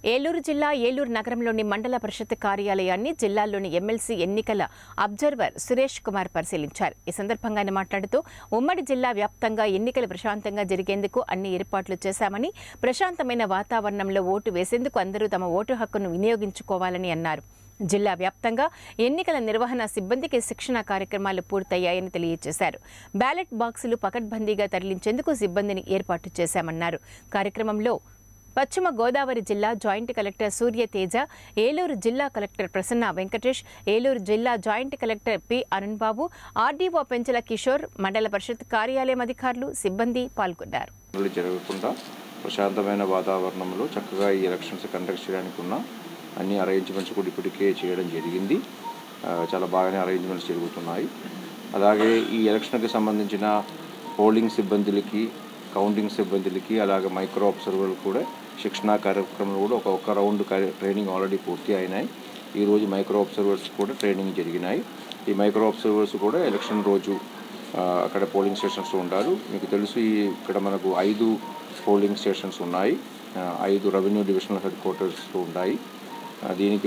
ఏలూరు జిల్లా ఏలూరు నగరంలోని మండల పరిషత్ కార్యాలయాన్ని జిల్లాలోని ఎమ్మెల్సీ ఎన్నికల అబ్జర్వర్ సురేష్ కుమార్ పరిశీలించారు ఈ సందర్భంగా ఆయన మాట్లాడుతూ ఉమ్మడి జిల్లా వ్యాప్తంగా ఎన్నికలు ప్రశాంతంగా జరిగేందుకు అన్ని ఏర్పాట్లు చేశామని ప్రశాంతమైన వాతావరణంలో ఓటు వేసేందుకు అందరూ తమ ఓటు హక్కును వినియోగించుకోవాలని అన్నారు జిల్లా వ్యాప్తంగా ఎన్నికల నిర్వహణ సిబ్బందికి శిక్షణ కార్యక్రమాలు పూర్తయ్యాయని తెలియజేశారు బ్యాలెట్ బాక్సులు పకడ్బందీగా తరలించేందుకు సిబ్బందిని ఏర్పాటు చేశామన్నారు కార్యక్రమంలో పశ్చిమ గోదావరి జిల్లా జాయింట్ కలెక్టర్ సూర్య తేజ ఏలూరు జిల్లా కలెక్టర్ ప్రసన్న వెంకటేష్ ఏలూరు జిల్లా joint collector P Arun Babu RDO Penchala Kishore మండల పరిషత్ కార్యాలయం అధికారులు సిబ్బంది పాల్గొన్నారు ఎన్నికలు జరగకుండా ప్రశాంతమైన వాతావరణంలో చక్కగా ఈ ఎలక్షన్స్ కండక్ట్ చేయడానికి ఉన్న అన్ని అరేంజ్మెంట్స్ కూడా ఇప్పటికే చేయడం జరిగింది ఆ, చాలా బాగానే అరేంజ్మెంట్స్ జరుగుతున్నాయి అలాగే ఈ ఎలక్షన్కి సంబంధించిన పోలింగ్ సిబ్బందులకి కౌంటింగ్ సిబ్బందులకి అలాగే మైక్రో అబ్జర్వర్లు కూడా శిక్షణా కార్యక్రమాలు కూడా ఒక ఒక్క రౌండ్ కార్య- ట్రైనింగ్ ఆల్రెడీ పూర్తి అయినాయి ఈరోజు మైక్రో అబ్జర్వర్స్ కూడా ట్రైనింగ్ జరిగినాయి ఈ మైక్రో అబ్జర్వర్స్ కూడా ఎలక్షన్ రోజు ఆ, అక్కడ పోలింగ్ స్టేషన్స్ ఉంటారు మీకు తెలుసు ఈ ఇక్కడ మనకు ఐదు పోలింగ్ స్టేషన్స్ ఉన్నాయి ఆ, ఐదు రెవెన్యూ డివిజనల్ హెడ్ క్వార్టర్స్ ఉంటాయి ఆ, దీనికి